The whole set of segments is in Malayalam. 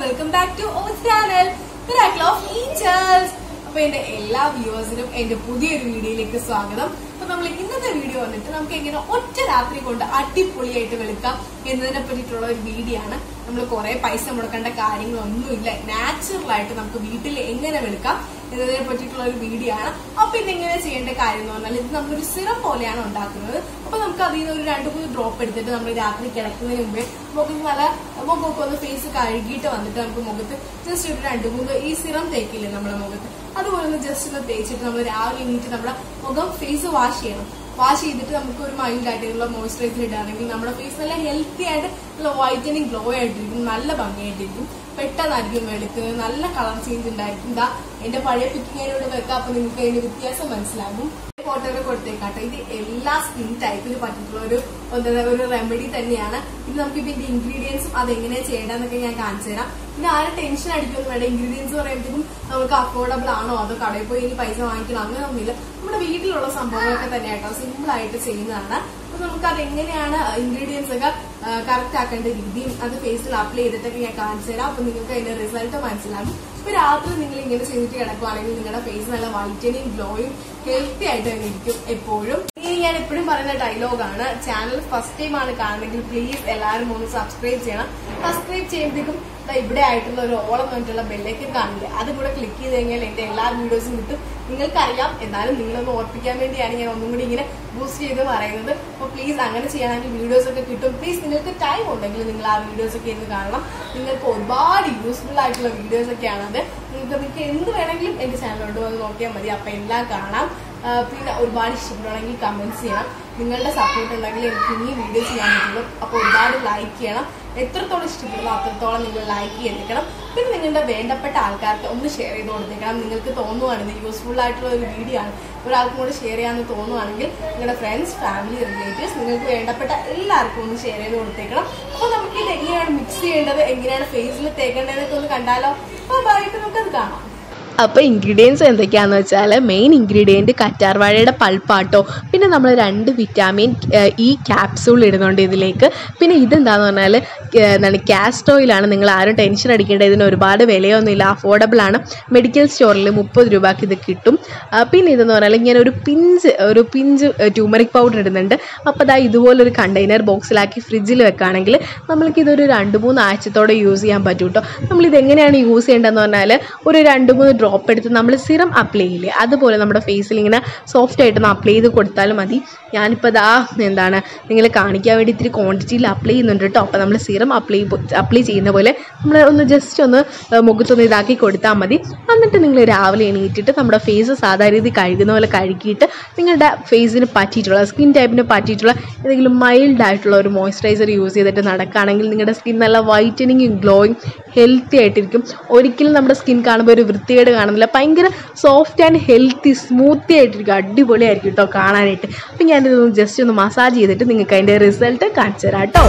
welcome back to our channel miracle of ഈച്ചേഴ്സ് അപ്പൊ എന്റെ എല്ലാ വ്യൂവേഴ്സിനും എന്റെ പുതിയൊരു വീഡിയോയിലേക്ക് സ്വാഗതം അപ്പൊ നമ്മൾ ഇന്നത്തെ വീഡിയോ വന്നിട്ട് നമുക്ക് എങ്ങനെ ഒറ്റ രാത്രി കൊണ്ട് അടിപൊളിയായിട്ട് വെളുക്കാം എന്നതിനെ പറ്റിയിട്ടുള്ള ഒരു വീഡിയോ ആണ് നമ്മൾ കുറെ പൈസ മുടക്കേണ്ട കാര്യങ്ങളൊന്നുമില്ല നാച്ചുറൽ ആയിട്ട് നമുക്ക് വീട്ടിൽ എങ്ങനെ വെളുക്കാം എന്നതിനെ പറ്റിയിട്ടുള്ള ഒരു വീഡിയോ ആണ് അപ്പൊ ഇതെങ്ങനെ ചെയ്യേണ്ട കാര്യം എന്ന് പറഞ്ഞാൽ ഇത് നമ്മളൊരു സിറം പോലെയാണ് ഉണ്ടാക്കുന്നത് അപ്പൊ നമുക്ക് അതിൽ നിന്ന് ഒരു രണ്ട് മൂന്ന് ഡ്രോപ്പ് എടുത്തിട്ട് നമ്മൾ രാത്രി കിടക്കുന്നതിന് മുമ്പേ മുഖത്ത് നല്ല മുഖമൊക്കെ ഒന്ന് ഫേസ് കഴുകിയിട്ട് വന്നിട്ട് നമുക്ക് മുഖത്ത് ജസ്റ്റ് ഒരു രണ്ട് മൂന്ന് ഈ സിറം തേക്കില്ലേ നമ്മുടെ മുഖത്ത് അതുപോലെ ഒന്ന് ജസ്റ്റ് ഒന്ന് തേച്ചിട്ട് നമ്മൾ രാവിലെ എണീറ്റ് നമ്മുടെ മുഖം ഫേസ് വാഷ് ചെയ്യണം വാഷ് ചെയ്തിട്ട് നമുക്ക് ഒരു മൈൽഡ് ആയിട്ടുള്ള മോയ്സ്ചറൈസർ ഇടുകയാണെങ്കിൽ നമ്മുടെ ഫേസ് നല്ല ഹെൽത്തി ആയിട്ട് നല്ല വൈറ്റനിങ് ഗ്ലോ ആയിട്ടിരിക്കും നല്ല ഭംഗിയായിട്ടിരിക്കും പെട്ടെന്നായിരിക്കും വെളുക്കുന്നത് നല്ല കളർ ചേഞ്ച് ഉണ്ടായിരിക്കും ഇതാ എന്റെ പഴയ പിക്കിങ്ങിനോട് വെക്കാം അപ്പൊ നിങ്ങൾക്ക് അതിന്റെ വ്യത്യാസം മനസ്സിലാകും ഫോട്ടോയിൽ കൊടുത്തേക്കാട്ടെ ഇത് എല്ലാ സ്കിൻ ടൈപ്പിന് പറ്റിയിട്ടുള്ള ഒരു എന്താ ഒരു റെമഡി തന്നെയാണ് ഇത് നമുക്ക് ഇതിന്റെ ഇൻഗ്രീഡിയൻസും അതെങ്ങനെയാ ചെയ്യേണ്ടതെന്നൊക്കെ ഞാൻ കാണിച്ചു തരാം പിന്നെ ആരും ടെൻഷൻ അടിക്കൊന്നും വേണ്ട ഇൻഗ്രീഡിയൻസ് പറയുമ്പോഴത്തേക്കും നമുക്ക് അഫോർഡബിൾ ആണോ അതോ കടയിൽ പോയി ഇനി പൈസ വാങ്ങിക്കണം അങ്ങനെയൊന്നുമില്ല നമ്മുടെ വീട്ടിലുള്ള സംഭവങ്ങളൊക്കെ തന്നെ കേട്ടോ സിമ്പിൾ ആയിട്ട് ചെയ്യുന്നതാണ് അപ്പൊ നമുക്ക് അത് എങ്ങനെയാണ് ഇൻഗ്രീഡിയൻസ് ഒക്കെ കറക്റ്റ് ആക്കേണ്ട രീതിയും അത് ഫേസിൽ അപ്ലൈ ചെയ്തിട്ടൊക്കെ ഞാൻ കാണിച്ചു തരാം അപ്പൊ നിങ്ങൾക്ക് അതിന്റെ റിസൾട്ട് മനസ്സിലാകും ഇപ്പൊ രാത്രി നിങ്ങൾ ഇങ്ങനെ ചെയ്തിട്ട് കിടക്കുവാണെങ്കിൽ നിങ്ങളുടെ ഫേസ് നല്ല വൈറ്റനിങ് ഗ്ലോയും ഹെൽത്തി ആയിട്ട് തന്നെ ഇരിക്കും എപ്പോഴും ഇനി ഞാൻ എപ്പോഴും പറയുന്ന ഡയലോഗാണ് ചാനൽ ഫസ്റ്റ് ടൈം ആണ് കാണുന്നെങ്കിൽ പ്ലീസ് എല്ലാവരും ഒന്ന് സബ്സ്ക്രൈബ് ചെയ്യണം സബ്സ്ക്രൈബ് ചെയ്യുമ്പോഴേക്കും ദാ ഇവിടെ ആയിട്ടുള്ള ഒരു ഓളം പറഞ്ഞിട്ടുള്ള ബെല്ലേക്ക് കാണില്ല അത് കൂടെ ക്ലിക്ക് ചെയ്ത് കഴിഞ്ഞാൽ എന്റെ എല്ലാ വീഡിയോസും കിട്ടും നിങ്ങൾക്കറിയാം എന്നാലും നിങ്ങളൊന്ന് ഓർപ്പിക്കാൻ വേണ്ടിയാണ് ഞാൻ ഒന്നും കൂടി ഇങ്ങനെ ബൂസ്റ്റ് ചെയ്ത് പറയുന്നത് അപ്പോൾ പ്ലീസ് അങ്ങനെ ചെയ്യാനാണെങ്കിൽ വീഡിയോസ് ഒക്കെ കിട്ടും പ്ലീസ് നിങ്ങൾക്ക് ടൈം ഉണ്ടെങ്കിൽ നിങ്ങൾ ആ വീഡിയോസ് ഒക്കെ ഇരുന്ന് കാണണം നിങ്ങൾക്ക് ഒരുപാട് യൂസ്ഫുൾ ആയിട്ടുള്ള വീഡിയോസ് ഒക്കെയാണ് അത് നിങ്ങൾക്ക് നിങ്ങൾക്ക് എന്ത് വേണമെങ്കിലും എന്റെ ചാനലിലോട്ട് വന്ന് നോക്കിയാൽ മതി അപ്പൊ എല്ലാം കാണാം ആ, പിന്നെ ഒരുപാട് ഇഷ്ടപ്പെടുകയാണെങ്കിൽ കമന്റ്സ് ചെയ്യണം നിങ്ങളുടെ സപ്പോർട്ട് ഉണ്ടെങ്കിൽ എനിക്ക് ഇനി വീഡിയോ ചെയ്യാൻ പറ്റുള്ളൂ അപ്പോൾ ഒരുപാട് ലൈക്ക് ചെയ്യണം എത്രത്തോളം ഇഷ്ടപ്പെടുന്നു അത്രത്തോളം നിങ്ങൾ ലൈക്ക് ചെയ്തേക്കണം പിന്നെ നിങ്ങളുടെ വേണ്ടപ്പെട്ട ആൾക്കാർക്ക് ഒന്ന് ഷെയർ ചെയ്ത് കൊടുത്തേക്കണം നിങ്ങൾക്ക് തോന്നുവാണെങ്കിൽ യൂസ്ഫുൾ ആയിട്ടുള്ള ഒരു വീഡിയോ ആണ് ഒരാൾക്കും കൂടെ ഷെയർ ചെയ്യാമെന്ന് തോന്നുവാണെങ്കിൽ നിങ്ങളുടെ ഫ്രണ്ട്സ് ഫാമിലി റിലേറ്റീവ്സ് നിങ്ങൾക്ക് വേണ്ടപ്പെട്ട എല്ലാവർക്കും ഒന്ന് ഷെയർ ചെയ്ത് കൊടുത്തേക്കണം അപ്പോൾ നമുക്ക് ഇത് എങ്ങനെയാണ് മിക്സ് ചെയ്യേണ്ടത് എങ്ങനെയാണ് ഫേസിൽ തേക്കേണ്ടതെന്നൊക്കെ ഒന്ന് കണ്ടാലോ അപ്പോൾ ബാക്കി നമുക്കത് കാണാം അപ്പോൾ ഇൻഗ്രീഡിയൻസ് എന്തൊക്കെയാണെന്ന് വെച്ചാൽ മെയിൻ ഇൻഗ്രീഡിയൻറ്റ് കറ്റാർവാഴയുടെ പൾപ്പാട്ടോ പിന്നെ നമ്മൾ രണ്ട് വിറ്റാമിൻ ഇ ക്യാപ്സൂൾ ഇടുന്നുണ്ട് ഇതിലേക്ക് പിന്നെ ഇതെന്താന്ന് പറഞ്ഞാൽ ഏഹ്, എന്താണ് കാസ്റ്റ് ഓയിലാണ് നിങ്ങൾ ആരും ടെൻഷൻ അടിക്കേണ്ട ഇതിന് ഒരുപാട് വിലയൊന്നുമില്ല അഫോർഡബിൾ ആണ് മെഡിക്കൽ സ്റ്റോറിൽ മുപ്പത് രൂപക്ക് ഇത് കിട്ടും ആ, പിന്നെ ഇതെന്ന് പറഞ്ഞാൽ ഇങ്ങനെ ഒരു പിഞ്ച് ഒരു പിഞ്ച് ട്യൂമറിക് പൗഡർ ഇടുന്നുണ്ട് അപ്പോൾ അതാ ഇതുപോലൊരു കണ്ടെയ്നർ ബോക്സിലാക്കി ഫ്രിഡ്ജിൽ വെക്കുകയാണെങ്കിൽ നമ്മൾക്ക് ഇതൊരു രണ്ട് മൂന്ന് ആഴ്ചത്തോടെ യൂസ് ചെയ്യാൻ പറ്റും കേട്ടോ നമ്മളിത് എങ്ങനെയാണ് യൂസ് ചെയ്യേണ്ടതെന്ന് പറഞ്ഞാൽ ഒരു രണ്ട് മൂന്ന് ഡ്രോപ്പ് എടുത്ത് നമ്മൾ സിറം അപ്ലൈ ചെയ്യില്ലേ അതുപോലെ നമ്മുടെ ഫേസിൽ ഇങ്ങനെ സോഫ്റ്റ് ആയിട്ടൊന്ന് അപ്ലൈ ചെയ്ത് കൊടുത്താൽ മതി ഞാനിപ്പോൾ ദാ എന്താണ് നിങ്ങൾ കാണിക്കാൻ വേണ്ടി ഇത്തിരി ക്വാണ്ടിറ്റിയിൽ അപ്ലൈ ചെയ്യുന്നുണ്ട് കേട്ടോ അപ്പോൾ നമ്മൾ സിറം അപ്ലൈ അപ്ലൈ ചെയ്യുന്ന പോലെ നമ്മൾ ഒന്ന് ജസ്റ്റ് ഒന്ന് ഏഹ്, മുഖത്തൊന്ന് ഇതാക്കി കൊടുത്താൽ മതി എന്നിട്ട് നിങ്ങൾ രാവിലെ എണീറ്റിട്ട് നമ്മുടെ ഫേസ് സാധാരണ രീതി കഴുകുന്ന പോലെ കഴുകിയിട്ട് നിങ്ങളുടെ ഫേസിന് പറ്റിയിട്ടുള്ള സ്കിൻ ടൈപ്പിന് പറ്റിയിട്ടുള്ള ഏതെങ്കിലും മൈൽഡ് ആയിട്ടുള്ള ഒരു മോയ്സ്ചറൈസർ യൂസ് ചെയ്തിട്ട് നടക്കുകയാണെങ്കിൽ നിങ്ങളുടെ സ്കിൻ നല്ല വൈറ്റനിങ് ഗ്ലോയിങ് ഹെൽത്തി ആയിട്ടിരിക്കും ഒരിക്കലും നമ്മുടെ സ്കിൻ കാണുമ്പോൾ ഒരു വൃത്തികേട് കാണുന്നില്ല ഭയങ്കര സോഫ്റ്റ് ആൻഡ് ഹെൽത്തി സ്മൂത്തി ആയിട്ടിരിക്കും അടിപൊളിയായിരിക്കും കേട്ടോ കാണാനായിട്ട് അപ്പം ഞാനിതൊന്ന് ജസ്റ്റ് ഒന്ന് മസാജ് ചെയ്തിട്ട് നിങ്ങൾക്ക് അതിൻ്റെ റിസൾട്ട് കാണിച്ചു തരാം കേട്ടോ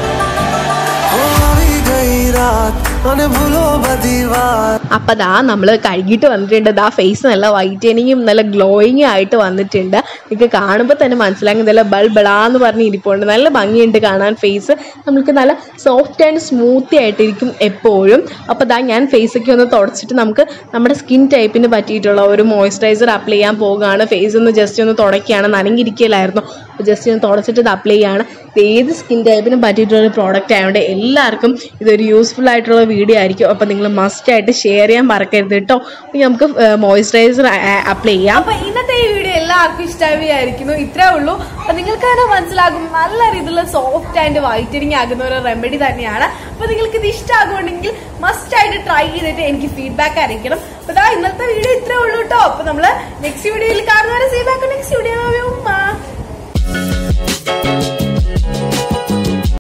हो आई गई रात मन भूलो बदीवार അപ്പം ദാ നമ്മൾ കഴുകിയിട്ട് വന്നിട്ടുണ്ട് ദാ ഫേസ് നല്ല വൈറ്റനിങ്ങും നല്ല ഗ്ലോയിങ് ആയിട്ട് വന്നിട്ടുണ്ട് നിങ്ങൾക്ക് കാണുമ്പോൾ തന്നെ മനസ്സിലാകും നല്ല ബൾബിളാന്ന് പറഞ്ഞ് ഇരിപ്പുണ്ട് നല്ല ഭംഗിയുണ്ട് കാണാൻ ഫേസ് നമുക്ക് നല്ല സോഫ്റ്റ് ആൻഡ് സ്മൂത്തി ആയിട്ടിരിക്കും എപ്പോഴും അപ്പോൾ ദാ ഞാൻ ഫേസൊക്കെ ഒന്ന് തുടച്ചിട്ട് നമുക്ക് നമ്മുടെ സ്കിൻ ടൈപ്പിന് പറ്റിയിട്ടുള്ള ഒരു മോയ്സ്ചറൈസർ അപ്ലൈ ചെയ്യാൻ പോകുകയാണ് ഫേസ് ഒന്ന് ജസ്റ്റ് ഒന്ന് തുടയ്ക്കുകയാണ് നനഞ്ഞിരിക്കലായിരുന്നു അപ്പോൾ ജസ്റ്റ് ഒന്ന് തുടച്ചിട്ട് ഇത് അപ്ലൈ ചെയ്യാണ് ഇത് ഏത് സ്കിൻ ടൈപ്പിനും പറ്റിയിട്ടുള്ള ഒരു പ്രോഡക്റ്റ് ആയതുകൊണ്ട് എല്ലാവർക്കും ഇതൊരു യൂസ്ഫുൾ ആയിട്ടുള്ള വീഡിയോ ആയിരിക്കും അപ്പോൾ നിങ്ങൾ മസ്റ്റ് ആയിട്ട് ഷെയർ ചെയ്യാൻ മറക്കരുത് കേട്ടോ അപ്പോൾ നമുക്ക് മോയ്സ്ചറൈസർ അപ്ലൈ ചെയ്യാം അപ്പൊ ഇന്നത്തെ ഈ വീഡിയോ എല്ലാവർക്കും ഇഷ്ടമായിരിക്കുന്നു ഇത്രേ ഉള്ളൂ അപ്പൊ നിങ്ങൾക്ക് തന്നെ മനസ്സിലാകും നല്ല രീതിയിലുള്ള സോഫ്റ്റ് ആൻഡ് വൈറ്റനിങ് ആകുന്ന ഒരു റെമഡി തന്നെയാണ് അപ്പൊ നിങ്ങൾക്ക് ഇത് ഇഷ്ടമാകുവാണെങ്കിൽ മസ്റ്റ് ആയിട്ട് ട്രൈ ചെയ്തിട്ട് എനിക്ക് ഫീഡ്ബാക്ക് അറിയിക്കണം അപ്പൊ ദാ ഇന്നത്തെ വീഡിയോ ഇത്രേ ഉള്ളൂ കേട്ടോ അപ്പൊ നമ്മള് നെക്സ്റ്റ് വീഡിയോയിൽ കാണുന്നവരെ സീ